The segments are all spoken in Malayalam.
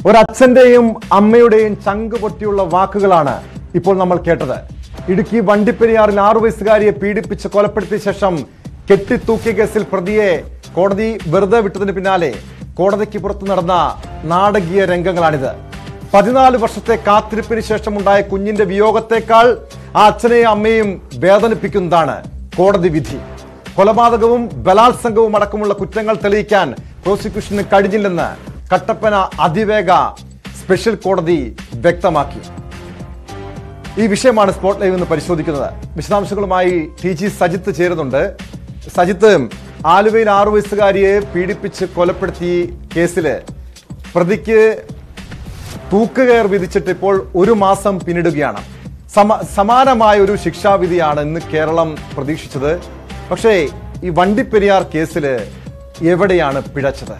ഒരച്ഛന്റെയും അമ്മയുടെയും ചങ്ക് പൊട്ടിയുള്ള വാക്കുകളാണ് ഇപ്പോൾ നമ്മൾ കേട്ടത് ഇടുക്കി വണ്ടിപ്പെരിയാറിൽ ആറു വയസ്സുകാരിയെ പീഡിപ്പിച്ച് കൊലപ്പെടുത്തിയ ശേഷം കെട്ടിത്തൂക്കിയ കേസിൽ പ്രതിയെ കോടതി വെറുതെ വിട്ടതിന് പിന്നാലെ കോടതിക്ക് പുറത്ത് നടന്ന നാടകീയ രംഗങ്ങളാണിത് പതിനാല് വർഷത്തെ കാത്തിരിപ്പിന് ശേഷമുണ്ടായ കുഞ്ഞിന്റെ വിയോഗത്തെക്കാൾ ആ അച്ഛനെയും അമ്മയും വേദനിപ്പിക്കുന്നതാണ് കോടതി വിധി കൊലപാതകവും ബലാത്സംഗവും അടക്കമുള്ള കുറ്റങ്ങൾ തെളിയിക്കാൻ പ്രോസിക്യൂഷന് കഴിഞ്ഞില്ലെന്ന് കട്ടപ്പന അതിവേഗ സ്പെഷ്യൽ കോടതി വ്യക്തമാക്കി ഈ വിഷയമാണ് സ്പോട്ട് ലൈവ് എന്ന് പരിശോധിക്കുന്നത് വിശദാംശങ്ങളുമായി ടി ജി സജിത്ത് ചേരുന്നുണ്ട് സജിത്ത് ആലുവയിൽ ആറു വയസ്സുകാരിയെ പീഡിപ്പിച്ച് കൊലപ്പെടുത്തി കേസില് പ്രതിക്ക് തൂക്കുകയർ വിധിച്ചിട്ട് ഇപ്പോൾ ഒരു മാസം പിന്നിടുകയാണ് സമ സമാനമായ ഒരു ശിക്ഷാവിധിയാണ് ഇന്ന് കേരളം പ്രതീക്ഷിച്ചത് പക്ഷേ ഈ വണ്ടിപ്പെരിയാർ കേസിൽ എവിടെയാണ് പിഴച്ചത്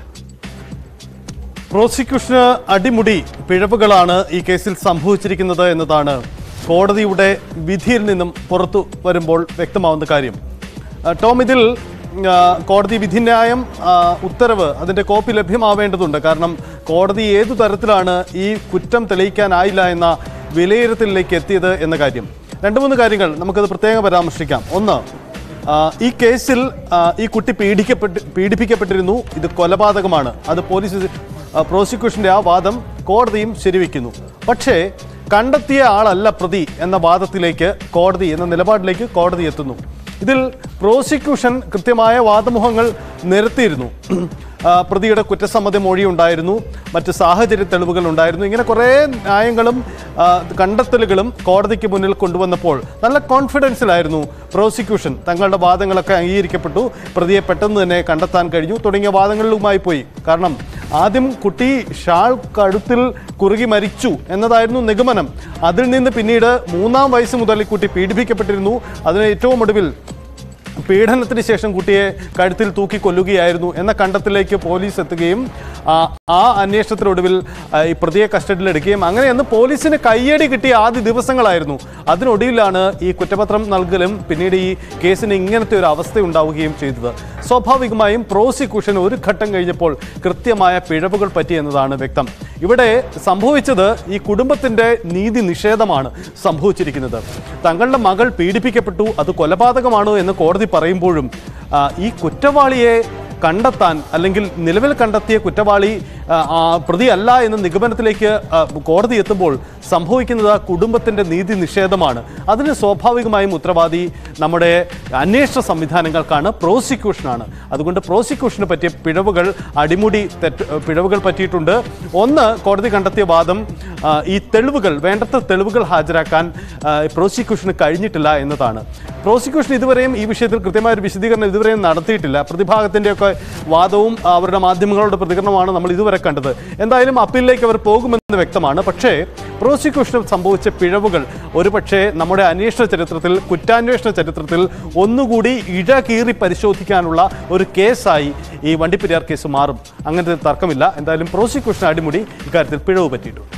പ്രോസിക്യൂഷന് അടിമുടി പിഴവുകളാണ് ഈ കേസിൽ സംഭവിച്ചിരിക്കുന്നത് എന്നതാണ് കോടതിയുടെ വിധിയിൽ നിന്നും പുറത്തു വരുമ്പോൾ വ്യക്തമാവുന്ന കാര്യം ആ, ടോം ഇതിൽ ആ, കോടതി വിധിന്യായം ആ, ഉത്തരവ് അതിന്റെ കോപ്പി ലഭ്യമാവേണ്ടതുണ്ട് കാരണം കോടതി ഏതു തരത്തിലാണ് ഈ കുറ്റം തെളിയിക്കാനായില്ല എന്ന വിലയിരുത്തലിലേക്ക് എത്തിയത് എന്ന കാര്യം രണ്ട് മൂന്ന് കാര്യങ്ങൾ നമുക്കത് പ്രത്യേകം പരാമർശിക്കാം ഒന്ന് ആ, ഈ കേസിൽ ആ, ഈ കുട്ടി പീഡിക്കപ്പെട്ട് പീഡിപ്പിക്കപ്പെട്ടിരുന്നു ഇത് കൊലപാതകമാണ് അത് പോലീസ് ആ, പ്രോസിക്യൂഷന്റെ ആ വാദം കോടതിയും ശരിവെക്കുന്നു പക്ഷേ കണ്ടെത്തിയ ആളല്ല പ്രതി എന്ന വാദത്തിലേക്ക് കോടതി എന്ന നിലപാടിലേക്ക് കോടതി എത്തുന്നു ഇതിൽ പ്രോസിക്യൂഷൻ കൃത്യമായ വാദമുഖങ്ങൾ നിരത്തിയിരുന്നു ആ, പ്രതിയുടെ കുറ്റസമ്മത മൊഴി ഉണ്ടായിരുന്നു മറ്റ് സാഹചര്യ തെളിവുകൾ ഉണ്ടായിരുന്നു ഇങ്ങനെ കുറേ ന്യായങ്ങളും ആ, കണ്ടെത്തലുകളും കോടതിക്ക് മുന്നിൽ കൊണ്ടുവന്നപ്പോൾ നല്ല കോൺഫിഡൻസിലായിരുന്നു പ്രോസിക്യൂഷൻ തങ്ങളുടെ വാദങ്ങളൊക്കെ അംഗീകരിക്കപ്പെട്ടു പ്രതിയെ പെട്ടെന്ന് തന്നെ കണ്ടെത്താൻ കഴിഞ്ഞു തുടങ്ങിയ വാദങ്ങളിലുമായി പോയി കാരണം ആദ്യം കുട്ടി ഷാൾ കഴുത്തിൽ കുറുകി മരിച്ചു എന്നതായിരുന്നു നിഗമനം അതിൽ നിന്ന് പിന്നീട് മൂന്നാം വയസ്സ് മുതൽ ഈ കുട്ടി പീഡിപ്പിക്കപ്പെട്ടിരുന്നു അതിന് ഏറ്റവും ഒടുവിൽ പീഡനത്തിന് ശേഷം കുട്ടിയെ കഴുത്തിൽ തൂക്കി കൊല്ലുകയായിരുന്നു എന്ന കണ്ടെത്തലിലേക്ക് പോലീസ് എത്തുകയും ആ, ആ അന്വേഷണത്തിനൊടുവിൽ ആ, ഈ പ്രതിയെ കസ്റ്റഡിയിലെടുക്കുകയും അങ്ങനെ അന്ന് പോലീസിന് കയ്യടി കിട്ടിയ ആദ്യ ദിവസങ്ങളായിരുന്നു അതിനൊടുവിലാണ് ഈ കുറ്റപത്രം നൽകലും പിന്നീട് ഈ കേസിന് ഇങ്ങനത്തെ ഒരു അവസ്ഥ ഉണ്ടാവുകയും ചെയ്തത് സ്വാഭാവികമായും പ്രോസിക്യൂഷൻ ഒരു ഘട്ടം കഴിഞ്ഞപ്പോൾ കൃത്യമായ പിഴവുകൾ പറ്റി എന്നതാണ് വ്യക്തം ഇവിടെ സംഭവിച്ചത് ഈ കുടുംബത്തിന്റെ നീതി നിഷേധമാണ് സംഭവിച്ചിരിക്കുന്നത് തങ്ങളുടെ മകൾ പീഡിപ്പിക്കപ്പെട്ടു അത് കൊലപാതകമാണോ എന്ന് കോടതി പറയുമ്പോഴും ആ, ഈ കുറ്റവാളിയെ കണ്ടെത്താൻ അല്ലെങ്കിൽ നിലവിൽ കണ്ടെത്തിയ കുറ്റവാളി ആ, ആ, പ്രതിയല്ല എന്ന നിഗമനത്തിലേക്ക് ആ, കോടതി എത്തുമ്പോൾ സംഭവിക്കുന്നത് ആ കുടുംബത്തിന്റെ നീതി നിഷേധമാണ് അതിന് സ്വാഭാവികമായും ഉത്തരവാദി നമ്മുടെ അന്വേഷണ സംവിധാനങ്ങൾക്കാണ് പ്രോസിക്യൂഷനാണ് അതുകൊണ്ട് പ്രോസിക്യൂഷന് പറ്റിയ പിഴവുകൾ അടിമുടി തെറ്റ് പിഴവുകൾ പറ്റിയിട്ടുണ്ട് ഒന്ന് കോടതി കണ്ടെത്തിയ വാദം ആ, ഈ തെളിവുകൾ വേണ്ടത്ര തെളിവുകൾ ഹാജരാക്കാൻ ആ, പ്രോസിക്യൂഷന് കഴിഞ്ഞിട്ടില്ല എന്നതാണ് പ്രോസിക്യൂഷൻ ഇതുവരെയും ഈ വിഷയത്തിൽ കൃത്യമായ ഒരു വിശദീകരണം ഇതുവരെയും നടത്തിയിട്ടില്ല പ്രതിഭാഗത്തിൻ്റെയൊക്കെ വാദവും അവരുടെ മാധ്യമങ്ങളുടെ പ്രതികരണമാണ് നമ്മൾ ഇതുവരെ കണ്ടത് എന്തായാലും അപ്പീലിലേക്ക് അവർ പോകുമെന്ന് വ്യക്തമാണ് പക്ഷേ പ്രോസിക്യൂഷന് സംഭവിച്ച പിഴവുകൾ ഒരുപക്ഷെ നമ്മുടെ അന്വേഷണ ചരിത്രത്തിൽ കുറ്റാന്വേഷണ ചരിത്രത്തിൽ ഒന്നുകൂടി ഇഴ കീറി പരിശോധിക്കാനുള്ള ഒരു കേസായി ഈ വണ്ടിപ്പെരിയാർ കേസ് മാറും അങ്ങനത്തെ തർക്കമില്ല എന്തായാലും പ്രോസിക്യൂഷൻ അടിമുടി ഇക്കാര്യത്തിൽ പിഴവ് പറ്റിയിട്ടുണ്ട്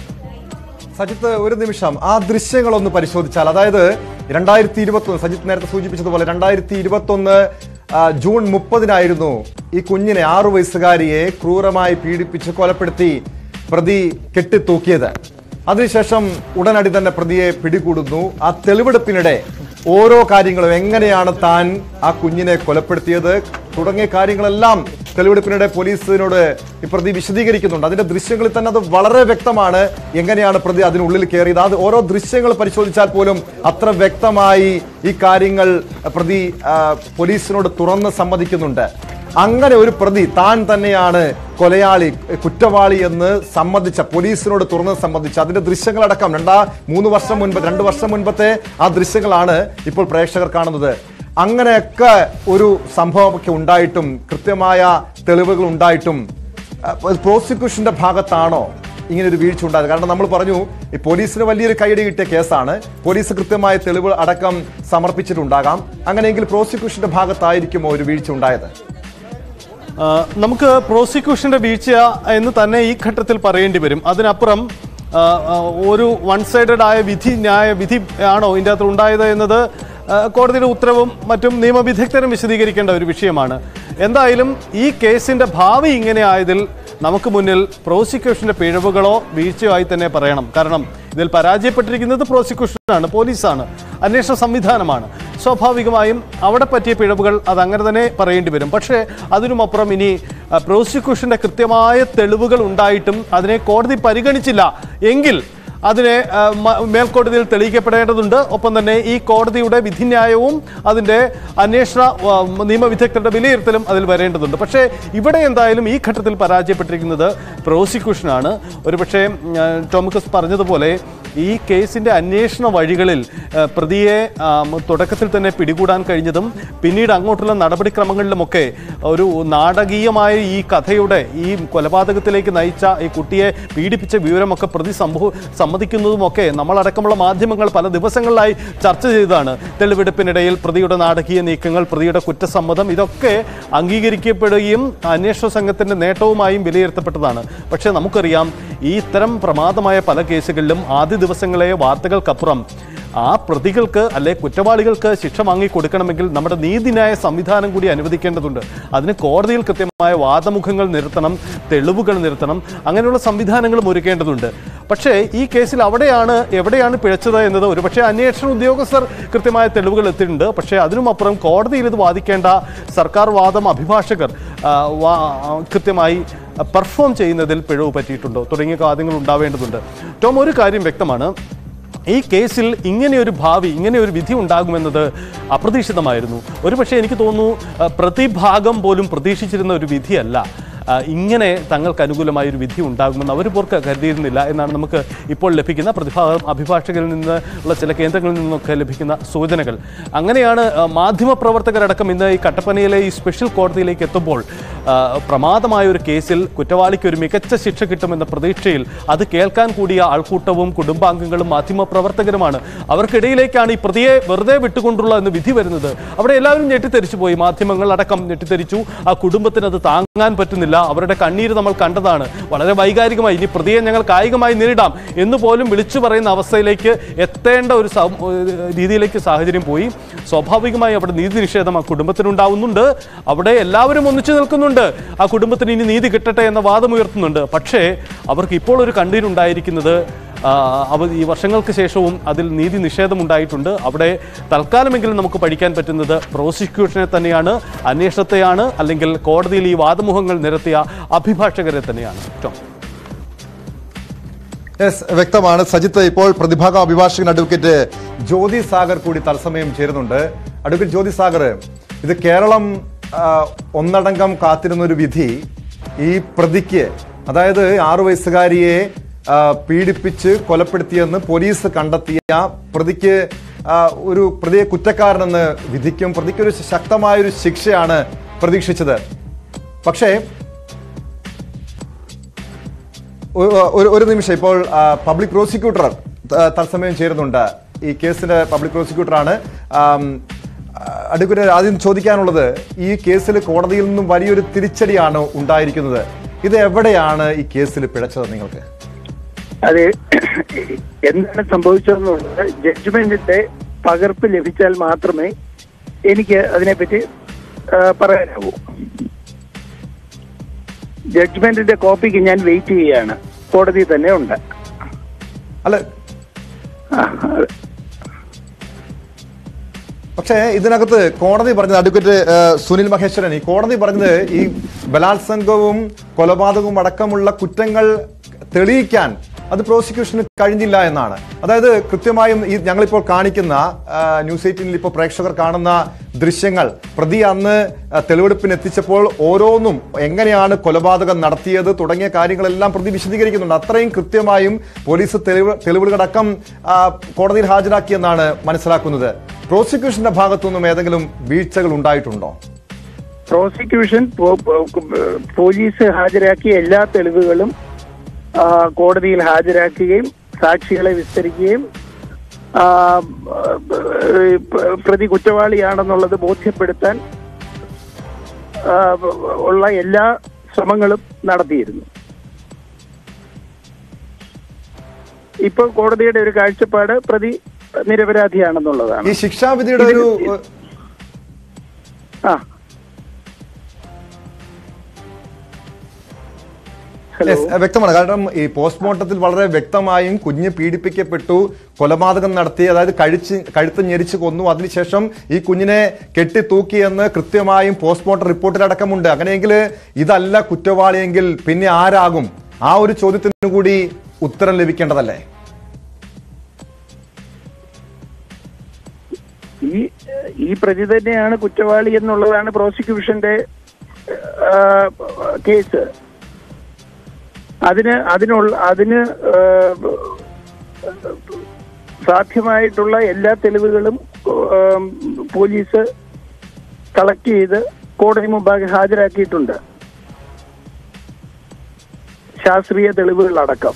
സജിത്ത് ഒരു നിമിഷം ആ ദൃശ്യങ്ങളൊന്ന് പരിശോധിച്ചാൽ അതായത് രണ്ടായിരത്തി ഇരുപത്തി ഒന്ന് സജിത്ത് നേരത്തെ സൂചിപ്പിച്ചതുപോലെ രണ്ടായിരത്തി ഇരുപത്തി ഒന്ന് ജൂൺ മുപ്പതിനായിരുന്നു ഈ കുഞ്ഞിനെ ആറു വയസ്സുകാരിയെ ക്രൂരമായി പീഡിപ്പിച്ച് കൊലപ്പെടുത്തി പ്രതി കെട്ടിത്തൂക്കിയത് അതിനുശേഷം ഉടനടി തന്നെ പ്രതിയെ പിടികൂടുന്നു ആ തെളിവെടുപ്പിനിടെ ഓരോ കാര്യങ്ങളും എങ്ങനെയാണ് താൻ ആ കുഞ്ഞിനെ കൊലപ്പെടുത്തിയത് തുടങ്ങിയ കാര്യങ്ങളെല്ലാം തെളിവെടുപ്പിനിടെ പോലീസിനോട് ഈ പ്രതി വിശദീകരിക്കുന്നുണ്ട് അതിന്റെ ദൃശ്യങ്ങളിൽ തന്നെ അത് വളരെ വ്യക്തമാണ് എങ്ങനെയാണ് പ്രതി അതിനുള്ളിൽ കയറിയത് അത് ഓരോ ദൃശ്യങ്ങൾ പരിശോധിച്ചാൽ പോലും അത്ര വ്യക്തമായി ഈ കാര്യങ്ങൾ പ്രതി ആ, പോലീസിനോട് തുറന്ന് സമ്മതിക്കുന്നുണ്ട് അങ്ങനെ ഒരു പ്രതി താൻ തന്നെയാണ് കൊലയാളി കുറ്റവാളി എന്ന് സമ്മതിച്ച പോലീസിനോട് തുറന്ന് സമ്മതിച്ച അതിന്റെ ദൃശ്യങ്ങളടക്കം രണ്ടാ മൂന്ന് വർഷം മുൻപ് രണ്ട് വർഷം മുൻപത്തെ ആ ദൃശ്യങ്ങളാണ് ഇപ്പോൾ പ്രേക്ഷകർ കാണുന്നത് അങ്ങനെയൊക്കെ ഒരു സംഭവമൊക്കെ ഉണ്ടായിട്ടും കൃത്യമായ തെളിവുകൾ ഉണ്ടായിട്ടും അഹ് പ്രോസിക്യൂഷന്റെ ഭാഗത്താണോ ഇങ്ങനെ ഒരു വീഴ്ച ഉണ്ടായത് കാരണം നമ്മൾ പറഞ്ഞു ഈ പോലീസിന് വലിയൊരു കൈയടി കിട്ടിയ കേസാണ് പോലീസ് കൃത്യമായ തെളിവ് അടക്കം സമർപ്പിച്ചിട്ടുണ്ടാകാം അങ്ങനെയെങ്കിൽ പ്രോസിക്യൂഷന്റെ ഭാഗത്തായിരിക്കുമോ ഒരു വീഴ്ച ഉണ്ടായത് ആ, നമുക്ക് പ്രോസിക്യൂഷന്റെ വീഴ്ച എന്ന് തന്നെ ഈ ഘട്ടത്തിൽ പറയേണ്ടി വരും അതിനപ്പുറം ആ, ആ, ഒരു വൺ സൈഡഡ് ആയ വിധി ന്യായ വിധി ആണോ ഇതിൻ്റെ അകത്ത് ഉണ്ടായത് എന്നത് ആ, കോടതിയുടെ ഉത്തരവും മറ്റും നിയമവിദഗ്ധരും വിശദീകരിക്കേണ്ട ഒരു വിഷയമാണ് എന്തായാലും ഈ കേസിന്റെ ഭാവി ഇങ്ങനെ ആയതിൽ നമുക്ക് മുന്നിൽ പ്രോസിക്യൂഷന്റെ പിഴവുകളോ വീഴ്ചയോ ആയി തന്നെ പറയണം കാരണം ഇതിൽ പരാജയപ്പെട്ടിരിക്കുന്നത് പ്രോസിക്യൂഷനാണ് പോലീസാണ് അന്വേഷണ സംവിധാനമാണ് സ്വാഭാവികമായും അവിടെ പറ്റിയ പിഴവുകൾ അത് അങ്ങനെ തന്നെ പറയേണ്ടി വരും പക്ഷേ അതിനുമപ്പുറം ഇനി ആ, പ്രോസിക്യൂഷന്റെ കൃത്യമായ തെളിവുകൾ ഉണ്ടായിട്ടും അതിനെ കോടതി പരിഗണിച്ചില്ല എങ്കിൽ അതിനെ ആ, മ- മേൽക്കോടതിയിൽ തെളിയിക്കപ്പെടേണ്ടതുണ്ട് ഒപ്പം തന്നെ ഈ കോടതിയുടെ വിധിന്യായവും അതിൻ്റെ അന്വേഷണ ആ, നിയമവിദഗ്ധരുടെ വിലയിരുത്തലും അതിൽ വരേണ്ടതുണ്ട് പക്ഷേ ഇവിടെ എന്തായാലും ഈ ഘട്ടത്തിൽ പരാജയപ്പെട്ടിരിക്കുന്നത് പ്രോസിക്യൂഷനാണ് ഒരുപക്ഷേ ഉം, ആ, ടോമിക്കസ് പറഞ്ഞതുപോലെ ഈ കേസിൻ്റെ അന്വേഷണ വഴികളിൽ ആ, പ്രതിയെ ആ, മ- തുടക്കത്തിൽ തന്നെ പിടികൂടാൻ കഴിഞ്ഞതും പിന്നീട് അങ്ങോട്ടുള്ള നടപടിക്രമങ്ങളിലുമൊക്കെ ഒരു നാടകീയമായ ഈ കഥയുടെ ഈ കൊലപാതകത്തിലേക്ക് നയിച്ച ഈ കുട്ടിയെ പീഡിപ്പിച്ച വിവരമൊക്കെ പ്രതി സംഭവ സമ്മതിക്കുന്നതുമൊക്കെ നമ്മളടക്കമുള്ള മാധ്യമങ്ങൾ പല ദിവസങ്ങളിലായി ചർച്ച ചെയ്തതാണ് തെളിവെടുപ്പിനിടയിൽ പ്രതിയുടെ നാടകീയ നീക്കങ്ങൾ പ്രതിയുടെ കുറ്റസമ്മതം ഇതൊക്കെ അംഗീകരിക്കപ്പെടുകയും അന്വേഷണ സംഘത്തിന്റെ നേട്ടവുമായും വിലയിരുത്തപ്പെട്ടതാണ് പക്ഷേ നമുക്കറിയാം ഈ ഇത്തരം പ്രമാദമായ പല കേസുകളിലും ആദ്യ ദിവസങ്ങളെ വാർത്തകൾക്കപ്പുറം ആ പ്രതികൾക്ക് അല്ലെ കുറ്റവാളികൾക്ക് ശിക്ഷ വാങ്ങി കൊടുക്കണമെങ്കിൽ നമ്മുടെ നീതിന്യായ സംവിധാനം കൂടി അനുവദിക്കേണ്ടതുണ്ട് അതിന് കോടതിയിൽ കൃത്യമായ വാദമുഖങ്ങൾ നിരത്തണം തെളിവുകൾ നിരത്തണം അങ്ങനെയുള്ള സംവിധാനങ്ങളും ഒരുക്കേണ്ടതുണ്ട് പക്ഷേ ഈ കേസിൽ അവിടെയാണ് എവിടെയാണ് പിഴച്ചത് എന്നത് ഒരുപക്ഷെ അന്വേഷണ ഉദ്യോഗസ്ഥർ കൃത്യമായ തെളിവുകൾ എത്തിയിട്ടുണ്ട് പക്ഷേ അതിനുമപ്പുറം കോടതിയിൽ ഇത് വാദിക്കേണ്ട സർക്കാർ വാദം അഭിഭാഷകർ ആ, വാ- കൃത്യമായി പെർഫോം ചെയ്യുന്നതിൽ പിഴവ് പറ്റിയിട്ടുണ്ടോ തുടങ്ങിയ കാര്യങ്ങൾ ഉണ്ടാവേണ്ടതുണ്ട് ടോം ഒരു കാര്യം വ്യക്തമാണ് ഈ കേസിൽ ഇങ്ങനെ ഒരു ഭാവി ഇങ്ങനെ ഒരു വിധി ഉണ്ടാകുമെന്നത് അപ്രതീക്ഷിതമായിരുന്നു ഒരുപക്ഷെ എനിക്ക് തോന്നുന്നു ആ, പ്രതിഭാഗം പോലും പ്രതീക്ഷിച്ചിരുന്ന ഒരു വിധിയല്ല ആ, ഇങ്ങനെ തങ്ങൾക്ക് അനുകൂലമായ ഒരു വിധി ഉണ്ടാകുമെന്ന് അവർ പോർക്ക് കരുതിയിരുന്നില്ല എന്നാണ് നമുക്ക് ഇപ്പോൾ ലഭിക്കുന്ന പ്രതിഭാഗം അഭിഭാഷകരിൽ നിന്ന് ഉള്ള ചില കേന്ദ്രങ്ങളിൽ നിന്നൊക്കെ ലഭിക്കുന്ന സൂചനകൾ അങ്ങനെയാണ് ആ, മാധ്യമപ്രവർത്തകരടക്കം ഇന്ന് ഈ കട്ടപ്പനയിലെ ഈ സ്പെഷ്യൽ കോടതിയിലേക്ക് എത്തുമ്പോൾ ആ, പ്രമാദമായ ഒരു കേസിൽ കുറ്റവാളിക്ക് ഒരു മികച്ച ശിക്ഷ കിട്ടുമെന്ന പ്രതീക്ഷയിൽ അത് കേൾക്കാൻ കൂടിയ ആൾക്കൂട്ടവും കുടുംബാംഗങ്ങളും മാധ്യമപ്രവർത്തകരുമാണ് അവർക്കിടയിലേക്കാണ് ഈ പ്രതിയെ വെറുതെ വിട്ടുകൊണ്ടുള്ള എന്ന് വിധി വരുന്നത് അവിടെ എല്ലാവരും ഞെട്ടിത്തെരിച്ചു പോയി മാധ്യമങ്ങൾ അടക്കം ഞെട്ടിത്തെരിച്ചു ആ കുടുംബത്തിന് അത് താങ്ങാൻ പറ്റുന്നില്ല അവരുടെ കണ്ണീര് നമ്മൾ കണ്ടതാണ് വളരെ വൈകാരികമായി ഇനി പ്രതിയെ ഞങ്ങൾ കായികമായി നേരിടാം എന്ന് പോലും വിളിച്ചു പറയുന്ന അവസ്ഥയിലേക്ക് എത്തേണ്ട ഒരു സം- രീതിയിലേക്ക് സാഹചര്യം പോയി സ്വാഭാവികമായി അവിടെ നീതി നിഷേധം ആ കുടുംബത്തിനുണ്ടാവുന്നുണ്ട് അവിടെ എല്ലാവരും ഒന്നിച്ചു നിൽക്കുന്നുണ്ട് ആ കുടുംബത്തിന് ഇനി നീതി കിട്ടട്ടെ എന്ന വാദം ഉയർത്തുന്നുണ്ട് പക്ഷേ അവർക്ക് ഇപ്പോൾ ഒരു കണ്ണീരുണ്ടായിരിക്കുന്നത് ആ, അവ ഈ വർഷങ്ങൾക്ക് ശേഷവും അതിൽ നീതി നിഷേധം ഉണ്ടായിട്ടുണ്ട് അവിടെ തൽക്കാലമെങ്കിലും നമുക്ക് പഠിക്കാൻ പറ്റുന്നത് പ്രോസിക്യൂഷനെ തന്നെയാണ് അന്വേഷണത്തെയാണ് അല്ലെങ്കിൽ കോടതിയിൽ ഈ വാദമുഖങ്ങൾ നിരത്തിയ അഭിഭാഷകരെ തന്നെയാണ് ടോം യെസ് വ്യക്തമാണ് സജിത്ത് ഇപ്പോൾ പ്രതിഭാഗ അഭിഭാഷകൻ അഡ്വക്കേറ്റ് ജ്യോതി സാഗർ കൂടി തത്സമയം ചേരുന്നുണ്ട് അഡ്വക്കേറ്റ് ജ്യോതി സാഗർ ഇത് കേരളം ആ, ഒന്നടങ്കം കാത്തിരുന്ന ഒരു വിധി ഈ പ്രതിക്ക് അതായത് ആറു വയസ്സുകാരിയെ ആ, പീഡിപ്പിച്ച് കൊലപ്പെടുത്തിയെന്ന് പോലീസ് കണ്ടെത്തിയ പ്രതിക്ക് ആ, ഒരു പ്രതിയെ കുറ്റക്കാരനെന്ന് വിധിക്കും പ്രതിക്ക് ഒരു ശക്തമായൊരു ശിക്ഷയാണ് പ്രതീക്ഷിച്ചത് പക്ഷേ ഒരു- ഒരു ഒരു നിമിഷം ഇപ്പോൾ ആ, പബ്ലിക് പ്രോസിക്യൂട്ടർ ത- തത്സമയം ചേരുന്നുണ്ട് ഈ കേസിന്റെ പബ്ലിക് പ്രോസിക്യൂട്ടറാണ് ആം, ആ, അഡ്വക്കേറ്റ് ആദ്യം ചോദിക്കാനുള്ളത് ഈ കേസിൽ കോടതിയിൽ നിന്നും വലിയൊരു തിരിച്ചടിയാണ് ഉണ്ടായിരിക്കുന്നത് ഇത് എവിടെയാണ് ഈ കേസിൽ പിഴച്ചത് നിങ്ങൾക്ക് അത് എന്താണ് സംഭവിച്ചതെന്നുള്ളത് ജഡ്ജ്മെന്റിന്റെ പകർപ്പ് ലഭിച്ചാൽ മാത്രമേ എനിക്ക് അതിനെപ്പറ്റി ആ, പറയാനാവൂ ജഡ്ജ്മെന്റിന്റെ കോപ്പിക്ക് ഞാൻ വെയിറ്റ് ചെയ്യുകയാണ് കോടതി തന്നെ ഉണ്ട് അല്ല ആ, അത് പക്ഷേ ഇതിനകത്ത് കോടതി പറഞ്ഞത് അഡ്വക്കേറ്റ് ഏഹ്, സുനിൽ മഹേശ്വരൻ ഈ കോടതി പറഞ്ഞത് ഈ ബലാത്സംഗവും കൊലപാതകവും അടക്കമുള്ള കുറ്റങ്ങൾ തെളിയിക്കാൻ അത് പ്രോസിക്യൂഷന് കഴിഞ്ഞില്ല എന്നാണ് അതായത് കൃത്യമായും ഈ ഞങ്ങളിപ്പോൾ കാണിക്കുന്ന ആ, ന്യൂസ് എയ്റ്റീനിൽ ഇപ്പോൾ പ്രേക്ഷകർ കാണുന്ന ദൃശ്യങ്ങൾ പ്രതി അന്ന് ആ, തെളിവെടുപ്പിന് എത്തിച്ചപ്പോൾ ഓരോന്നും എങ്ങനെയാണ് കൊലപാതകം നടത്തിയത് തുടങ്ങിയ കാര്യങ്ങളെല്ലാം പ്രതി വിശദീകരിക്കുന്നുണ്ട് അത്രയും കൃത്യമായും പോലീസ് തെളിവ് തെളിവുകളടക്കം ആ, കോടതിയിൽ ഹാജരാക്കിയെന്നാണ് മനസ്സിലാക്കുന്നത് പ്രോസിക്യൂഷന്റെ ഭാഗത്തുനിന്നും ഏതെങ്കിലും വീഴ്ചകൾ ഉണ്ടായിട്ടുണ്ടോ പ്രോസിക്യൂഷൻ പോ- പോ- പോലീസ് ഹാജരാക്കിയ എല്ലാ തെളിവുകളും ആ, കോടതിയിൽ ഹാജരാക്കുകയും സാക്ഷികളെ വിസ്തരിക്കുകയും ആ, ഏ, പ്രതി കുറ്റവാളിയാണെന്നുള്ളത് ബോധ്യപ്പെടുത്താൻ ആ, ഉള്ള എല്ലാ ശ്രമങ്ങളും നടത്തിയിരുന്നു ഇപ്പോൾ കോടതിയുടെ ഒരു കാഴ്ചപ്പാട് പ്രതി നിരപരാധിയാണെന്നുള്ളതാണ് ഈ ശിക്ഷാവിധിയുടെ ഒരു ആ ഹലോ Yes, വ്യക്തമാണ് കാരണം ഈ പോസ്റ്റ്മോർട്ടത്തിൽ വളരെ വ്യക്തമായും കുഞ്ഞ് പീഡിപ്പിക്കപ്പെട്ടു കൊലപാതകം നടത്തി അതായത് കഴിച്ച് കഴുത്ത് ഞെരിച്ച് കൊന്നു അതിനുശേഷം ഈ കുഞ്ഞിനെ കെട്ടി തൂക്കിയെന്ന് കൃത്യമായും പോസ്റ്റ്മോർട്ടം റിപ്പോർട്ടിലടക്കമുണ്ട് അങ്ങനെയെങ്കിൽ ഇതല്ല കുറ്റവാളിയെങ്കിൽ പിന്നെ ആരാകും ആ ഒരു ചോദ്യത്തിന് കൂടി ഉത്തരം ലഭിക്കേണ്ടതല്ലേ ഈ ഈ പ്രതി തന്നെയാണ് കുറ്റവാളി എന്നുള്ളതാണ് പ്രോസിക്യൂഷന്റെ ആ, കേസ് അതിന് അതിനുള്ള അതിന് ആ, സാധ്യമായിട്ടുള്ള എല്ലാ തെളിവുകളും ആ, പോലീസ് കളക്ട് ചെയ്ത് കോടതി മുമ്പാകെ ഹാജരാക്കിയിട്ടുണ്ട് ശാസ്ത്രീയ തെളിവുകളടക്കം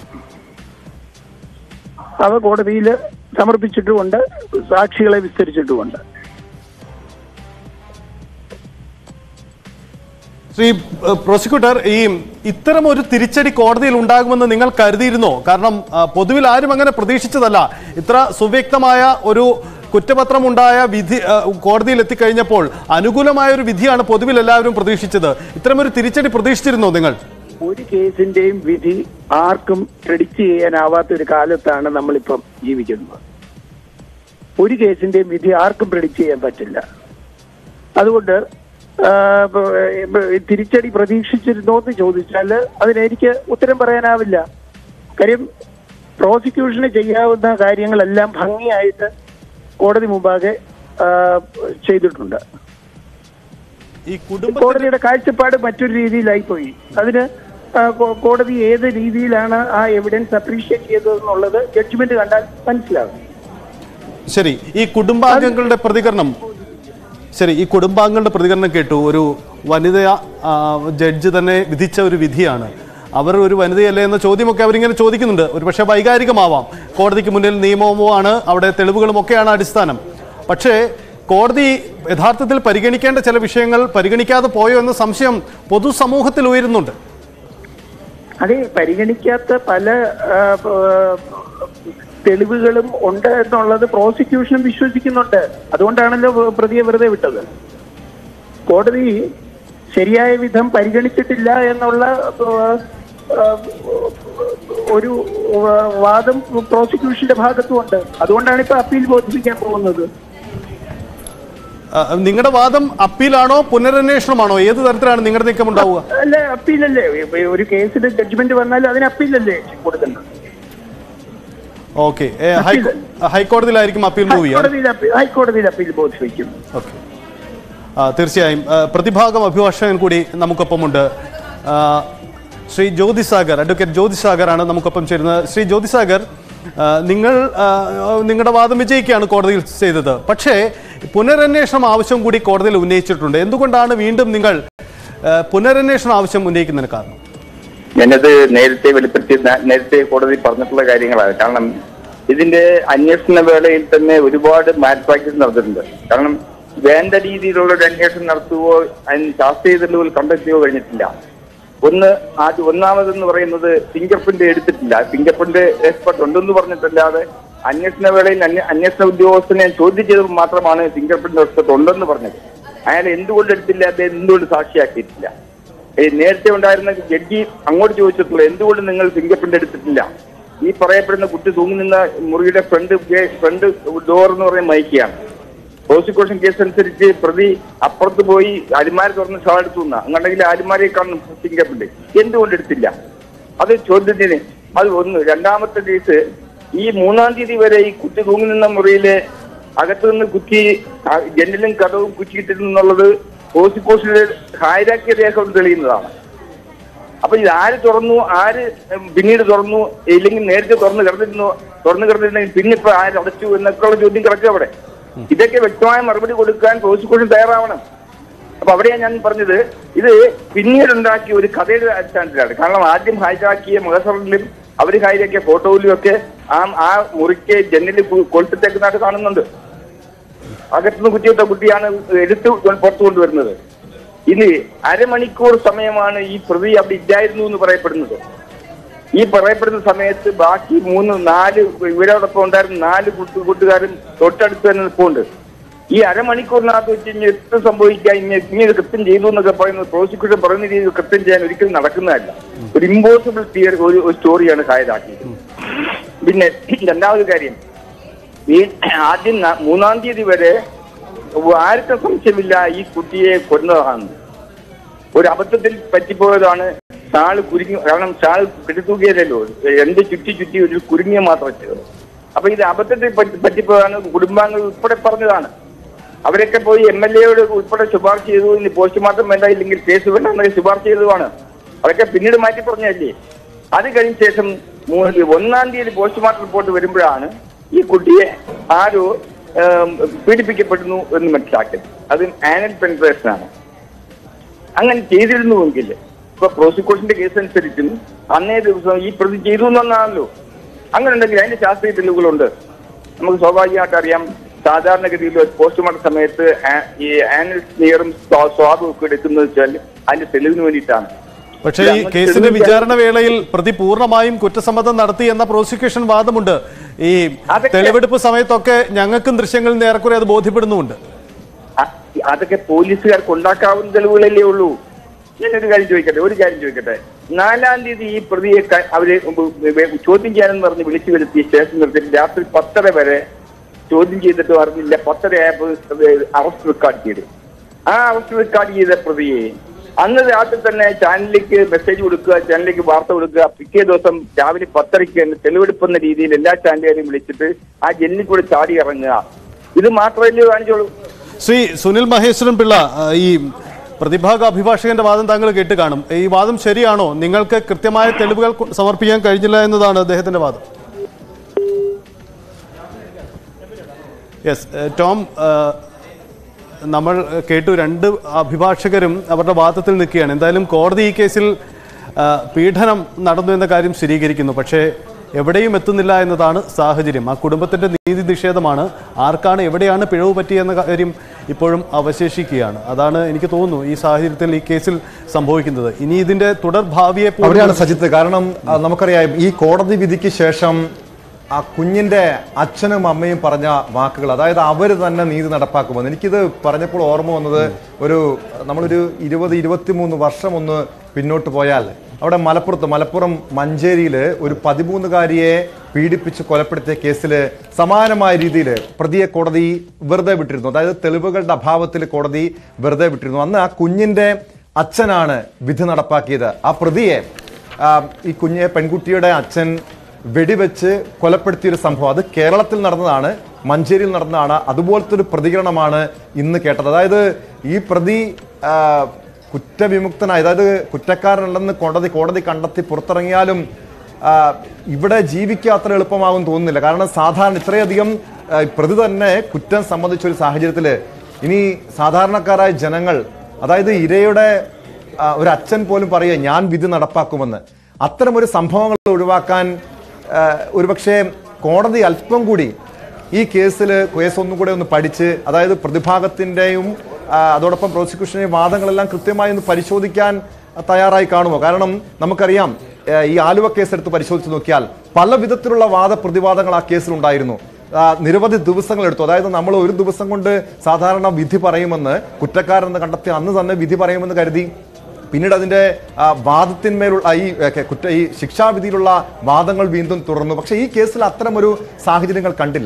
അവ കോടതിയിൽ സമർപ്പിച്ചിട്ടുമുണ്ട് സാക്ഷികളെ വിസ്തരിച്ചിട്ടുമുണ്ട് ശ്രീ ഏഹ്, പ്രോസിക്യൂട്ടർ ഈ ഇത്തരം ഒരു തിരിച്ചടി കോടതിയിൽ ഉണ്ടാകുമെന്ന് നിങ്ങൾ കരുതിയിരുന്നോ കാരണം ആ, പൊതുവിൽ ആരും അങ്ങനെ പ്രതീക്ഷിച്ചതല്ല ഇത്ര സുവ്യക്തമായ ഒരു കുറ്റപത്രമുണ്ടായ വിധി ആ, കോടതിയിൽ എത്തിക്കഴിഞ്ഞപ്പോൾ അനുകൂലമായ ഒരു വിധിയാണ് പൊതുവിൽ എല്ലാവരും പ്രതീക്ഷിച്ചത് ഇത്തരമൊരു തിരിച്ചടി പ്രതീക്ഷിച്ചിരുന്നോ നിങ്ങൾ ഒരു കേസിന്റെയും വിധി ആർക്കും ക്രെഡിറ്റ് ചെയ്യാനാവാത്ത ഒരു കാലത്താണ് നമ്മളിപ്പം ജീവിക്കുന്നത് ഒരു കേസിന്റെയും വിധി ആർക്കും പ്രെഡിക്റ്റ് ചെയ്യാൻ പറ്റില്ല അതുകൊണ്ട് ആ, ബ- ബ- തിരിച്ചടി പ്രതീക്ഷിച്ചിരുന്നോ എന്ന് ചോദിച്ചാൽ അതിനെനിക്ക് ഉത്തരം പറയാനാവില്ല കാര്യം പ്രോസിക്യൂഷന് ചെയ്യാവുന്ന കാര്യങ്ങളെല്ലാം ഭംഗിയായിട്ട് കോടതി മുമ്പാകെ ആ, ചെയ്തിട്ടുണ്ട് ഈ കുടുംബ കോടതിയുടെ കാഴ്ചപ്പാട് മറ്റൊരു രീതിയിലായി പോയി അതിന് ആ, കോ- കോടതി ഏത് രീതിയിലാണ് ആ എവിഡൻസ് അപ്രീഷിയേറ്റ് ചെയ്തതെന്നുള്ളത് ജഡ്ജ്മെന്റ് കണ്ടാൽ മനസ്സിലാകും ശരി ഈ കുടുംബാംഗങ്ങളുടെ പ്രതികരണം ശരി ഈ കുടുംബാംഗങ്ങളുടെ പ്രതികരണം കേട്ടു ഒരു വനിത ആ, ജഡ്ജ് തന്നെ വിധിച്ച ഒരു വിധിയാണ് അവർ ഒരു വനിതയല്ലേ എന്ന ചോദ്യമൊക്കെ അവരിങ്ങനെ ചോദിക്കുന്നുണ്ട് ഒരുപക്ഷെ വൈകാരികമാവാം കോടതിക്ക് മുന്നിൽ നിയമവുമാണ് അവിടെ തെളിവുകളും ഒക്കെയാണ് അടിസ്ഥാനം പക്ഷേ കോടതി യഥാർത്ഥത്തിൽ പരിഗണിക്കേണ്ട ചില വിഷയങ്ങൾ പരിഗണിക്കാതെ പോയോ എന്ന സംശയം പൊതുസമൂഹത്തിൽ ഉയരുന്നുണ്ട് അതെ പരിഗണിക്കാത്ത പല ആ, ആ, തെളിവുകളും ഉണ്ട് എന്നുള്ളത് പ്രോസിക്യൂഷനും വിശ്വസിക്കുന്നുണ്ട് അതുകൊണ്ടാണല്ലോ പ്രതിയെ വെറുതെ വിട്ടത് കോടതി ശരിയായ വിധം പരിഗണിച്ചിട്ടില്ല എന്നുള്ള ആ, ആ, ഒരു ആ, വാദം പ്രോസിക്യൂഷന്റെ ഭാഗത്തുമുണ്ട് അതുകൊണ്ടാണ് ഇപ്പൊ അപ്പീൽ ബോധിപ്പിക്കാൻ പോകുന്നത് നിങ്ങളുടെ വാദം അപ്പീലാണോ പുനരന്വേഷണമാണോ ഏത് തരത്തിലാണ് നിങ്ങളുടെ നീക്കം ഉണ്ടാവുക അല്ല അപ്പീലല്ലേ ഒരു കേസിന്റെ ജഡ്ജ്മെന്റ് വന്നാൽ അതിന് അപ്പീലല്ലേ കൊടുക്കുന്നത് ഓക്കെ ഹൈക്കോടതിയിലായിരിക്കും അപ്പീൽ മൂവ് ചെയ്യുക ഹൈക്കോടതിയിൽ അപ്പീൽ ഹൈക്കോടതിയിൽ അപ്പീൽ ബോധിപ്പിക്കും ഓക്കെ ആ, തീർച്ചയായും ആ, പ്രതിഭാഗം അഭിഭാഷകൻ കൂടി നമുക്കൊപ്പമുണ്ട് ആ, ശ്രീ ജ്യോതിസാഗർ അഡ്വക്കേറ്റ് ജ്യോതിസാഗറാണ് നമുക്കൊപ്പം ചേരുന്നത് ശ്രീ ജ്യോതിസാഗർ ആ, നിങ്ങൾ ആ, നിങ്ങളുടെ വാദം വിജയിക്കുകയാണ് കോടതിയിൽ ചെയ്തത് പക്ഷേ പുനരന്വേഷണം ആവശ്യം കൂടി കോടതിയിൽ ഉന്നയിച്ചിട്ടുണ്ട് എന്തുകൊണ്ടാണ് വീണ്ടും നിങ്ങൾ ആ, പുനരന്വേഷണം ആവശ്യം ഉന്നയിക്കുന്നതിന് കാരണം ഞാനത് നേരത്തെ വെളിപ്പെടുത്തി ന- നേരത്തെ കോടതി പറഞ്ഞിട്ടുള്ള കാര്യങ്ങളാണ് കാരണം ഇതിന്റെ അന്വേഷണ വേളയിൽ തന്നെ ഒരുപാട് മാറ്റ് പ്രാക്ടീസ് നടന്നിട്ടുണ്ട് കാരണം വേണ്ട രീതിയിലുള്ള ഒരു അന്വേഷണം നടത്തുകയോ അതിന് ശാസ്ത്രീയ തെളിവുകൾ കണ്ടെത്തുകയോ കഴിഞ്ഞിട്ടില്ല ഒന്ന് ആദ്യം ഒന്നാമതെന്ന് പറയുന്നത് ഫിംഗർ പ്രിന്റ് എടുത്തിട്ടില്ല ഫിംഗർ പ്രിന്റ് എക്സ്പെർട്ട് ഉണ്ടെന്ന് പറഞ്ഞിട്ടല്ലാതെ അന്വേഷണ വേളയിൽ അന്വേ- അന്വേഷണ ഉദ്യോഗസ്ഥനെ ചോദ്യം ചെയ്തപ്പോൾ മാത്രമാണ് ഫിംഗർ പ്രിന്റ് എക്സ്പെർട്ട് ഉണ്ടെന്ന് പറഞ്ഞത് അയാൾ എന്തുകൊണ്ട് എടുത്തില്ല അദ്ദേഹം എന്തുകൊണ്ട് സാക്ഷിയാക്കിയിട്ടില്ല ഈ നേരത്തെ ഉണ്ടായിരുന്ന ജഡ്ജി അങ്ങോട്ട് ചോദിച്ചിട്ടുള്ളൂ എന്തുകൊണ്ട് നിങ്ങൾ ഫിംഗർ പ്രിന്റ് എടുത്തിട്ടില്ല ഈ പറയപ്പെടുന്ന കുട്ടി തൂങ്ങി നിന്ന മുറിയുടെ ഫ്രണ്ട് ഫ്രണ്ട് ഡോർ എന്ന് പറയുന്ന മൈക്കിയാണ് പ്രോസിക്യൂഷൻ കേസ് അനുസരിച്ച് പ്രതി അപ്പുറത്ത് പോയി അലിമാരി തുറന്ന് ഷാൾ എടുത്തു നിന്ന അങ്ങനെങ്കിൽ അലിമാരിയെ കാണും ഫിംഗർ പ്രിന്റ് എന്തുകൊണ്ട് എടുത്തില്ല അത് ചോദ്യത്തിന് അത് ഒന്ന് രണ്ടാമത്തെ കേസ് ഈ മൂന്നാം തീയതി വരെ ഈ കുട്ടി തൂങ്ങി നിന്ന മുറിയിലെ അകത്തു നിന്ന് കുറ്റി ആ ജനലും കഥവും കുറ്റിയിട്ടിരുന്നുള്ളത് പ്രോസിക്യൂഷനിൽ ഹാജരാക്കിയ രേഖ കൊണ്ട് തെളിയുന്നതാണ് അപ്പൊ ഇത് ആര് തുറന്നു ആര് ഉം, പിന്നീട് തുറന്നു ഇല്ലെങ്കിൽ നേരത്തെ തുറന്നു കിടന്നിരുന്നു തുറന്നു കിടന്നിരുന്നെങ്കിൽ പിന്നെ ഇപ്പൊ ആര് അടച്ചു എന്നൊക്കെയുള്ള ചോദ്യം കിടക്കുക അവിടെ ഇതൊക്കെ വ്യക്തമായ മറുപടി കൊടുക്കാൻ പ്രോസിക്യൂഷൻ തയ്യാറാവണം അപ്പൊ അവിടെയാണ് ഞാൻ പറഞ്ഞത് ഇത് പിന്നീട് ഉണ്ടാക്കിയ ഒരു കഥയുടെ അടിസ്ഥാനത്തിലാണ് കാരണം ആദ്യം ഹാജരാക്കിയ മഹസറിലും അവർ ഹാജരാക്കിയ ഫോട്ടോയിലും ഒക്കെ ആ ആ മുറിക്ക് ജനലിൽ കൊളുത്തിട്ടേക്കുന്നതായിട്ട് കാണുന്നുണ്ട് അകത്തുനിന്ന് കുറ്റിയിട്ട കുട്ടിയാണ് എടുത്ത് പുറത്തു കൊണ്ടുവരുന്നത് ഇനി അരമണിക്കൂർ സമയമാണ് ഈ പ്രതി അവിടെ ഇല്ലായിരുന്നു എന്ന് പറയപ്പെടുന്നത് ഈ പറയപ്പെടുന്ന സമയത്ത് ബാക്കി മൂന്ന് നാല് ഇവരോടൊപ്പം ഉണ്ടായിരുന്ന നാല് കൂട്ടു കൂട്ടുകാരും തൊട്ടടുത്ത് തന്നെ നിൽപ്പുണ്ട് ഈ അരമണിക്കൂറിനകത്ത് വെച്ച് ഇനി എത്ര സംഭവിക്കാൻ ഇനി ഇങ്ങനെ കൃത്യം ചെയ്തു എന്നൊക്കെ പറയുന്നത് പ്രോസിക്യൂഷൻ പറയുന്ന രീതിയിൽ കൃത്യം ചെയ്യാൻ ഒരിക്കലും നടക്കുന്നതല്ല ഒരു ഇമ്പോസിബിൾ തിയറി ഒരു ഒരു സ്റ്റോറിയാണ് കായതാക്കിയത് പിന്നെ രണ്ടാമത് കാര്യം ഈ ആദ്യം ന- മൂന്നാം തീയതി വരെ ആർക്കും സംശയമില്ല ഈ കുട്ടിയെ കൊന്നതാണ് ഒരു അബദ്ധത്തിൽ പറ്റിപ്പോയതാണ് ഷാള് കുരുങ്ങി കാരണം ഷാൾ കെട്ടിത്തൂക്കിയതല്ലോ രണ്ട് ചുറ്റി ചുറ്റി ഒരു കുരുങ്ങിയ മാത്രം ചെയ്തത് അപ്പൊ ഇത് അബദ്ധത്തിൽ പറ്റി പറ്റിപ്പോയതാണ് കുടുംബാംഗങ്ങൾ ഉൾപ്പെടെ പറഞ്ഞതാണ് അവരൊക്കെ പോയി എം എൽ എയോട് ഉൾപ്പെടെ ശുപാർശ ചെയ്തു ഇനി പോസ്റ്റ്മോർട്ടം വേണ്ട ഇല്ലെങ്കിൽ കേസ് വേണ്ട എന്നൊക്കെ ശുപാർശ ചെയ്തതുമാണ് അതൊക്കെ പിന്നീട് മാറ്റി പറഞ്ഞതല്ലേ അത് കഴിഞ്ഞ ശേഷം മൂ- ഒന്നാം തീയതി പോസ്റ്റ്മോർട്ടം റിപ്പോർട്ട് വരുമ്പോഴാണ് ഈ കുട്ടിയെ ആരോ ഏം, പീഡിപ്പിക്കപ്പെടുന്നു എന്ന് മനസ്സിലാക്കിയത് അത് ആനൽ പെൻട്രേഷൻ ആണ് അങ്ങനെ ചെയ്തിരുന്നുവെങ്കിൽ ഇപ്പൊ പ്രോസിക്യൂഷന്റെ കേസ് അനുസരിച്ചും അന്നേ ദിവസം ഈ പ്രതി ചെയ്തു എന്നാണല്ലോ അങ്ങനെ ഉണ്ടെങ്കിൽ അതിന്റെ ശാസ്ത്രീയ തെളിവുകളുണ്ട് നമുക്ക് സ്വാഭാവികമായിട്ട് അറിയാം സാധാരണഗതിയിൽ ഒരു പോസ്റ്റ്മോർട്ടം സമയത്ത് ആ- ഈ ആനൽ സ്നിയറും സ്വാബും ഒക്കെ എടുക്കുന്നത് വെച്ചാൽ അതിന്റെ തെളിവിന് വേണ്ടിയിട്ടാണ് പക്ഷേ ഈ കേസിന്റെ വിചാരണ വേളയിൽ പ്രതി പൂർണ്ണമായും കുറ്റസമ്മതം നടത്തി എന്ന പ്രോസിക്യൂഷൻ വാദമുണ്ട് ഈ അതൊക്കെ- തെളിവെടുപ്പ് സമയത്തൊക്കെ ഞങ്ങൾക്കും ദൃശ്യങ്ങളിൽ നിന്ന് ഏറെക്കുറെ അത് ബോധ്യപ്പെടുന്നുമുണ്ട് അ- അതൊക്കെ പോലീസുകാർക്ക് ഉണ്ടാക്കാവുന്ന തെളിവുകളല്ലേ ഉള്ളൂ ഞാനൊരു കാര്യം ചോദിക്കട്ടെ ഒരു കാര്യം ചോദിക്കട്ടെ നാലാം തീയതി ഈ പ്രതിയെ ക- അവര് വ- ചോദ്യം ചെയ്യാനെന്ന് പറഞ്ഞ് വിളിച്ചു വരുത്തി സ്റ്റേഷൻ നിർത്തി രാത്രി പത്തര വരെ ചോദ്യം ചെയ്തിട്ട് അറിഞ്ഞില്ല പത്തര ആയപ്പോൾ അറസ്റ്റ് റെക്കോർഡ് ചെയ്തു ആ അറസ്റ്റ് റെക്കോർഡ് ചെയ്ത പ്രതിയെ അന്ന് രാത്രി തന്നെ ചാനലിലേക്ക് മെസ്സേജ് കൊടുക്കുക ചാനലിലേക്ക് വാർത്ത കൊടുക്കുക പിറ്റേ ദിവസം രാവിലെ പത്തരയ്ക്ക് തന്നെ തെളിവെടുപ്പെന്ന രീതിയിൽ എല്ലാ ചാനലുകാരെയും വിളിച്ചിട്ട് ആ ജെല്ലിൽ കൂടെ ചാടി ഇറങ്ങുക ഇത് മാത്രമല്ലേ കാണിച്ചോളൂ ശ്രീ സുനിൽ മഹേശ്വരൻ പിള്ള ആ, ഈ പ്രതിഭാഗ അഭിഭാഷകന്റെ വാദം താങ്കൾ കേട്ട് കാണും ഈ വാദം ശരിയാണോ നിങ്ങൾക്ക് കൃത്യമായ തെളിവുകൾ കൊ- സമർപ്പിക്കാൻ കഴിഞ്ഞില്ല എന്നതാണ് അദ്ദേഹത്തിന്റെ വാദം യെസ് ടോം ആ, നമ്മൾ കേട്ടു രണ്ട് അഭിഭാഷകരും അവരുടെ വാദത്തിൽ നിൽക്കുകയാണ് എന്തായാലും കോടതി ഈ കേസിൽ ആ, പീഡനം നടന്നു എന്ന കാര്യം സ്ഥിരീകരിക്കുന്നു പക്ഷേ എവിടെയും എത്തുന്നില്ല എന്നതാണ് സാഹചര്യം ആ കുടുംബത്തിന്റെ നീതി നിഷേധമാണ് ആർക്കാണ് എവിടെയാണ് പിഴവ് പറ്റിയെന്ന കാര്യം ഇപ്പോഴും അവശേഷിക്കുകയാണ് അതാണ് എനിക്ക് തോന്നുന്നു ഈ സാഹചര്യത്തിൽ ഈ കേസിൽ സംഭവിക്കുന്നത് ഇനി ഇതിന്റെ തുടർ ഭാവിയെ പോലും- അവിടെയാണ് സജിത്ത് കാരണം ആ, നമുക്കറിയാം ഈ കോടതി വിധിക്ക് ശേഷം ആ കുഞ്ഞിന്റെ അച്ഛനും അമ്മയും പറഞ്ഞ വാക്കുകൾ അതായത് അവർ തന്നെ നീതി നടപ്പാക്കുമെന്ന് എനിക്കിത് പറഞ്ഞപ്പോൾ ഓർമ്മ വന്നത് ഒരു നമ്മളൊരു ഇരുപത് ഇരുപത്തിമൂന്ന് വർഷം ഒന്ന് പിന്നോട്ട് പോയാൽ അവിടെ മലപ്പുറത്ത് മലപ്പുറം മഞ്ചേരിയിൽ ഒരു പതിമൂന്നുകാരിയെ പീഡിപ്പിച്ച് കൊലപ്പെടുത്തിയ കേസിൽ സമാനമായ രീതിയിൽ പ്രതിയെ കോടതി വെറുതെ വിട്ടിരുന്നു അതായത് തെളിവുകളുടെ അഭാവത്തിൽ കോടതി വെറുതെ വിട്ടിരുന്നു അന്ന് ആ കുഞ്ഞിന്റെ അച്ഛനാണ് വിധി നടപ്പാക്കിയത് ആ പ്രതിയെ ആ, ഈ കുഞ്ഞെ പെൺകുട്ടിയുടെ അച്ഛൻ വെടിവെച്ച് കൊലപ്പെടുത്തിയൊരു സംഭവം അത് കേരളത്തിൽ നടന്നതാണ് മഞ്ചേരിയിൽ നടന്നതാണ് അതുപോലത്തെ ഒരു പ്രതികരണമാണ് ഇന്ന് കേട്ടത് അതായത് ഈ പ്രതി ആ, കുറ്റവിമുക്തനായി അതായത് കുറ്റക്കാരനല്ലെന്ന് കോടതി കോടതി കണ്ടെത്തി പുറത്തിറങ്ങിയാലും ആ, ഇവിടെ ജീവിക്കുക അത്ര എളുപ്പമാകും തോന്നുന്നില്ല കാരണം സാധാരണ ഇത്രയധികം ആ, പ്രതി തന്നെ കുറ്റം സംബന്ധിച്ച ഒരു സാഹചര്യത്തിൽ ഇനി സാധാരണക്കാരായ ജനങ്ങൾ അതായത് ഇരയുടെ ആ, ഒരു അച്ഛൻ പോലും പറയുക ഞാൻ വിധി നടപ്പാക്കുമെന്ന് അത്തരമൊരു സംഭവങ്ങൾ ഒഴിവാക്കാൻ ആ, ഒരുപക്ഷെ കോടതി അല്പം കൂടി ഈ കേസിൽ കേസ് ഒന്നും കൂടെ ഒന്ന് പഠിച്ച് അതായത് പ്രതിഭാഗത്തിൻ്റെയും അതോടൊപ്പം പ്രോസിക്യൂഷൻ്റെയും വാദങ്ങളെല്ലാം കൃത്യമായി ഒന്ന് പരിശോധിക്കാൻ തയ്യാറായി കാണുമോ കാരണം നമുക്കറിയാം ആ, ഈ ആലുവ കേസ് എടുത്ത് പരിശോധിച്ച് നോക്കിയാൽ പല വിധത്തിലുള്ള വാദപ്രതിവാദങ്ങൾ ആ കേസിലുണ്ടായിരുന്നു ആ, നിരവധി ദിവസങ്ങൾ എടുത്തു അതായത് നമ്മൾ ഒരു ദിവസം കൊണ്ട് സാധാരണ വിധി പറയുമെന്ന് കുറ്റക്കാരെന്ന് കണ്ടെത്തി അന്ന് തന്നെ വിധി പറയുമെന്ന് കരുതി പിന്നീട് അതിന്റെ ആ, വാദത്തിന്മേലുള്ള ആ, ഈ ഏ, കുറ്റ ഈ ശിക്ഷാവിധിയിലുള്ള വാദങ്ങൾ വീണ്ടും തുടർന്നു പക്ഷേ ഈ കേസിൽ അത്തരമൊരു സാഹചര്യങ്ങൾ കണ്ടില്ല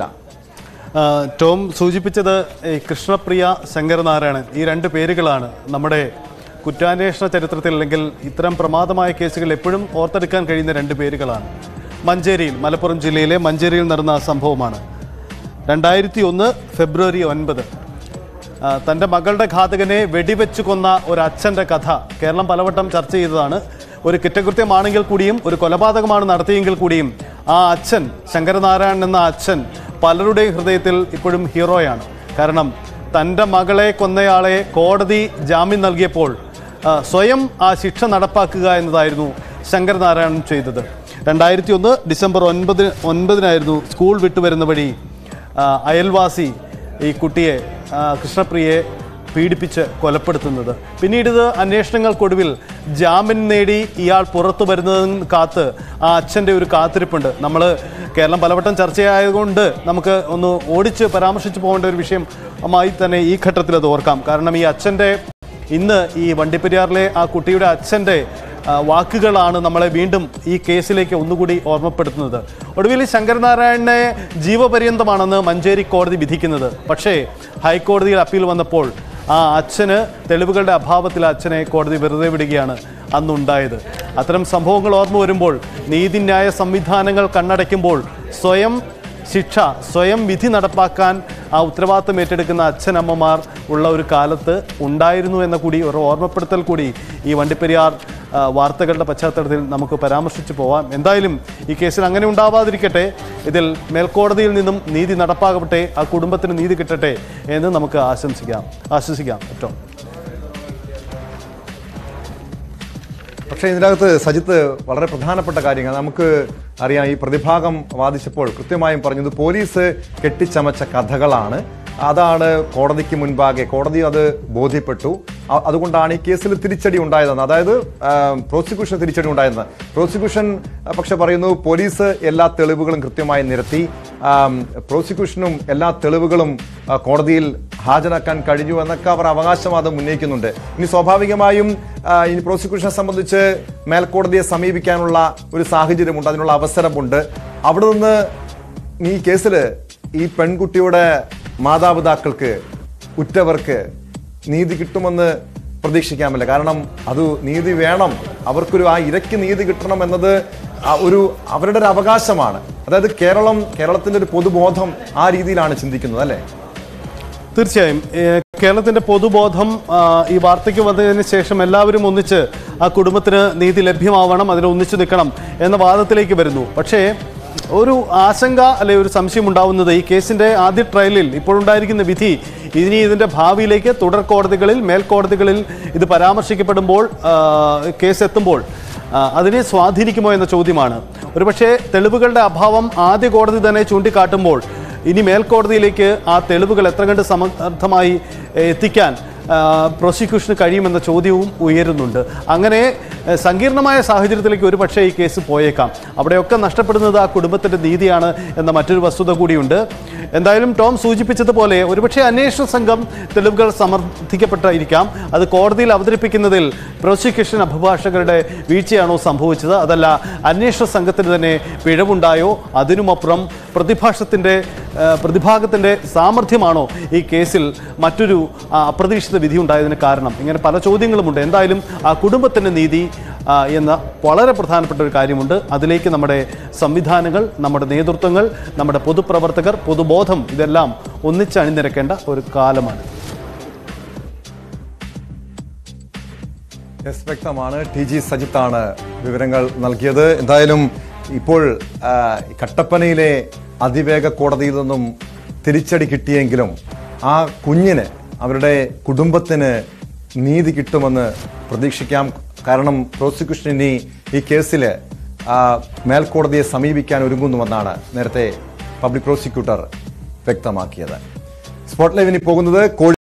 ആ, ടോം സൂചിപ്പിച്ചത് ഈ കൃഷ്ണപ്രിയ ശങ്കരനാരായണൻ ഈ രണ്ട് പേരുകളാണ് നമ്മുടെ കുറ്റാന്വേഷണ ചരിത്രത്തിൽ അല്ലെങ്കിൽ ഇത്തരം പ്രമാദമായ കേസുകൾ എപ്പോഴും ഓർത്തെടുക്കാൻ കഴിയുന്ന രണ്ട് പേരുകളാണ് മഞ്ചേരിയിൽ മലപ്പുറം ജില്ലയിലെ മഞ്ചേരിയിൽ നടന്ന സംഭവമാണ് രണ്ടായിരത്തി ഒന്ന് ഫെബ്രുവരി ഒൻപത് ആ, തൻ്റെ മകളുടെ ഘാതകനെ വെടിവെച്ച് കൊന്ന ഒരു അച്ഛൻ്റെ കഥ കേരളം പലവട്ടം ചർച്ച ചെയ്തതാണ് ഒരു കുറ്റകൃത്യമാണെങ്കിൽ കൂടിയും ഒരു കൊലപാതകമാണ് നടത്തിയെങ്കിൽ കൂടിയും ആ അച്ഛൻ ശങ്കരനാരായണൻ എന്ന അച്ഛൻ പലരുടെയും ഹൃദയത്തിൽ ഇപ്പോഴും ഹീറോയാണ് കാരണം തൻ്റെ മകളെ കൊന്നയാളെ കോടതി ജാമ്യം നൽകിയപ്പോൾ ആ, സ്വയം ആ ശിക്ഷ നടപ്പാക്കുക എന്നതായിരുന്നു ശങ്കരനാരായണൻ ചെയ്തത് രണ്ടായിരത്തി ഒന്ന് ഡിസംബർ ഒൻപത് ഒൻപതിനായിരുന്നു സ്കൂൾ വിട്ടുവരുന്ന വഴി ആ, അയൽവാസി ഈ കുട്ടിയെ ആ, കൃഷ്ണപ്രിയയെ പീഡിപ്പിച്ച് കൊലപ്പെടുത്തുന്നത് പിന്നീട് ഇത് അന്വേഷണങ്ങൾക്കൊടുവിൽ ജാമ്യം നേടി ഇയാൾ പുറത്തു വരുന്നതിന് കാത്ത് ആ അച്ഛൻ്റെ ഒരു കാത്തിരിപ്പുണ്ട് നമ്മൾ കേരളം പലവട്ടം ചർച്ചയായതുകൊണ്ട് നമുക്ക് ഒന്ന് ഓടിച്ച് പരാമർശിച്ച് പോകേണ്ട ഒരു വിഷയമായി തന്നെ ഈ ഘട്ടത്തിൽ അത് ഓർക്കാം കാരണം ഈ അച്ഛൻ്റെ ഇന്ന് ഈ വണ്ടിപ്പെരിയാറിലെ ആ കുട്ടിയുടെ അച്ഛൻ്റെ ആ, വാക്കുകളാണ് നമ്മളെ വീണ്ടും ഈ കേസിലേക്ക് ഒന്നുകൂടി ഓർമ്മപ്പെടുത്തുന്നത് ഒടുവിൽ ശങ്കരനാരായണനെ ജീവപര്യന്തമാണെന്ന് മഞ്ചേരി കോടതി വിധിക്കുന്നത് പക്ഷേ ഹൈക്കോടതിയിൽ അപ്പീൽ വന്നപ്പോൾ ആ അച്ഛന് തെളിവുകളുടെ അഭാവത്തിൽ ആ അച്ഛനെ കോടതി വെറുതെ വിടുകയാണ് അന്നുണ്ടായത് അത്തരം സംഭവങ്ങൾ ഓർമ്മ വരുമ്പോൾ നീതിന്യായ സംവിധാനങ്ങൾ കണ്ണടയ്ക്കുമ്പോൾ സ്വയം ശിക്ഷ സ്വയം വിധി നടപ്പാക്കാൻ ആ ഉത്തരവാദിത്തം ഏറ്റെടുക്കുന്ന അച്ഛനമ്മമാർ ഉള്ള ഒരു കാലത്ത് ഉണ്ടായിരുന്നു എന്ന കൂടി ഒരു ഓർമ്മപ്പെടുത്തൽ കൂടി ഈ വണ്ടിപ്പെരിയാർ ആ, വാർത്തകളുടെ പശ്ചാത്തലത്തിൽ നമുക്ക് പരാമർശിച്ചു പോവാം എന്തായാലും ഈ കേസിൽ അങ്ങനെ ഉണ്ടാവാതിരിക്കട്ടെ ഇതിൽ മേൽക്കോടതിയിൽ നിന്നും നീതി നടപ്പാകട്ടെ ആ കുടുംബത്തിന് നീതി കിട്ടട്ടെ എന്ന് നമുക്ക് ആശംസിക്കാം ആശ്വസിക്കാം ഏറ്റവും പക്ഷേ ഇതിനകത്ത് സജിത്ത് വളരെ പ്രധാനപ്പെട്ട കാര്യങ്ങൾ നമുക്ക് അറിയാം ഈ പ്രതിഭാഗം വാദിച്ചപ്പോൾ കൃത്യമായും പറഞ്ഞത് പോലീസ് കെട്ടിച്ചമച്ച കഥകളാണ് അതാണ് കോടതിക്ക് മുൻപാകെ കോടതി അത് ബോധ്യപ്പെട്ടു അ- അതുകൊണ്ടാണ് ഈ കേസിൽ തിരിച്ചടി ഉണ്ടായതെന്ന് അതായത് പ്രോസിക്യൂഷൻ തിരിച്ചടി ഉണ്ടായതെന്ന് പ്രോസിക്യൂഷൻ ആ, പക്ഷെ പറയുന്നു പോലീസ് എല്ലാ തെളിവുകളും കൃത്യമായി നിരത്തി ആം, പ്രോസിക്യൂഷനും എല്ലാ തെളിവുകളും ആ, കോടതിയിൽ ഹാജരാക്കാൻ കഴിഞ്ഞു എന്നൊക്കെ അവർ അവകാശവാദം ഉന്നയിക്കുന്നുണ്ട് ഇനി സ്വാഭാവികമായും ആ, ഇനി പ്രോസിക്യൂഷനെ സംബന്ധിച്ച് മേൽക്കോടതിയെ സമീപിക്കാനുള്ള ഒരു സാഹചര്യമുണ്ട് അതിനുള്ള അവസരമുണ്ട് അവിടെ നിന്ന് ഈ കേസിൽ ഈ പെൺകുട്ടിയുടെ മാതാപിതാക്കൾക്ക് ഉറ്റവർക്ക് നീതി കിട്ടുമെന്ന് പ്രതീക്ഷിക്കാമല്ല കാരണം അത് നീതി വേണം അവർക്കൊരു ആ ഇരയ്ക്ക് നീതി കിട്ടണം എന്നത് ആ ഒരു അവരുടെ ഒരു അവകാശമാണ് അതായത് കേരളം കേരളത്തിന്റെ ഒരു പൊതുബോധം ആ രീതിയിലാണ് ചിന്തിക്കുന്നത് അല്ലേ തീർച്ചയായും ഏഹ് കേരളത്തിന്റെ പൊതുബോധം ആ, ഈ വാർത്തയ്ക്ക് വന്നതിന് ശേഷം എല്ലാവരും ഒന്നിച്ച് ആ കുടുംബത്തിന് നീതി ലഭ്യമാവണം അതിൽ ഒന്നിച്ചു നിൽക്കണം എന്ന വാദത്തിലേക്ക് വരുന്നു പക്ഷേ ഒരു ആശങ്ക അല്ലെ ഒരു സംശയം ഉണ്ടാവുന്നത് ഈ കേസിന്റെ ആദ്യ ട്രയലിൽ ഇപ്പോഴുണ്ടായിരിക്കുന്ന വിധി ഇനി ഇതിന്റെ ഭാവിയിലേക്ക് തുടർ കോടതികളിൽ മേൽക്കോടതികളിൽ ഇത് പരാമർശിക്കപ്പെടുമ്പോൾ ആ, കേസ് എത്തുമ്പോൾ ആ, അതിനെ സ്വാധീനിക്കുമോ എന്ന ചോദ്യമാണ് ഒരുപക്ഷെ തെളിവുകളുടെ അഭാവം ആദ്യ കോടതി തന്നെ ചൂണ്ടിക്കാട്ടുമ്പോൾ ഇനി മേൽക്കോടതിയിലേക്ക് ആ തെളിവുകൾ എത്ര കണ്ട് സമർത്ഥമായി എ, എത്തിക്കാൻ ആ, പ്രോസിക്യൂഷന് കഴിയുമെന്ന ചോദ്യവും ഉയരുന്നുണ്ട് അങ്ങനെ എ, സങ്കീർണമായ സാഹചര്യത്തിലേക്ക് ഒരു പക്ഷേ ഈ കേസ് പോയേക്കാം അവിടെയൊക്കെ നഷ്ടപ്പെടുന്നത് ആ കുടുംബത്തിൻ്റെ നീതിയാണ് എന്ന മറ്റൊരു വസ്തുത കൂടിയുണ്ട് എന്തായാലും ടോം സൂചിപ്പിച്ചതുപോലെ ഒരുപക്ഷെ അന്വേഷണ സംഘം തെളിവുകൾ സമർത്ഥിക്കപ്പെട്ടിരിക്കാം അത് കോടതിയിൽ അവതരിപ്പിക്കുന്നതിൽ പ്രോസിക്യൂഷൻ അഭിഭാഷകരുടെ വീഴ്ചയാണോ സംഭവിച്ചത് അതല്ല അന്വേഷണ സംഘത്തിന് തന്നെ പിഴവുണ്ടായോ അതിനുമപ്പുറം പ്രതിഭാഷത്തിൻ്റെ പ്രതിഭാഗത്തിൻ്റെ സാമർഥ്യമാണോ ഈ കേസിൽ മറ്റൊരു ആ, അപ്രതീക്ഷിത വിധി ഉണ്ടായതിന് കാരണം ഇങ്ങനെ പല ചോദ്യങ്ങളുമുണ്ട് എന്തായാലും ആ കുടുംബത്തിൻ്റെ നീതി ആ, എന്ന വളരെ പ്രധാനപ്പെട്ട ഒരു കാര്യമുണ്ട് അതിലേക്ക് നമ്മുടെ സംവിധാനങ്ങൾ നമ്മുടെ നേതൃത്വങ്ങൾ നമ്മുടെ പൊതുപ്രവർത്തകർ പൊതുബോധം ഇതെല്ലാം ഒന്നിച്ച് അണിനിരക്കേണ്ട ഒരു കാലമാണ് യെസ് വ്യക്തമാണ് ടി ജി സജിത്താണ് വിവരങ്ങൾ നൽകിയത് എന്തായാലും ഇപ്പോൾ ആ, കട്ടപ്പനയിലെ അതിവേഗ കോടതിയിൽ നിന്നും തിരിച്ചടി കിട്ടിയെങ്കിലും ആ കുഞ്ഞിന് അവരുടെ കുടുംബത്തിന് നീതി കിട്ടുമെന്ന് പ്രതീക്ഷിക്കാം കാരണം പ്രോസിക്യൂഷൻ ഇനി ഈ കേസിൽ മേൽക്കോടതിയെ സമീപിക്കാൻ ഒരുങ്ങുന്നുവെന്നാണ് നേരത്തെ പബ്ലിക് പ്രോസിക്യൂട്ടർ വ്യക്തമാക്കിയത് സ്പോട്ട് ലൈവിന് പോകുന്നത് കോഴി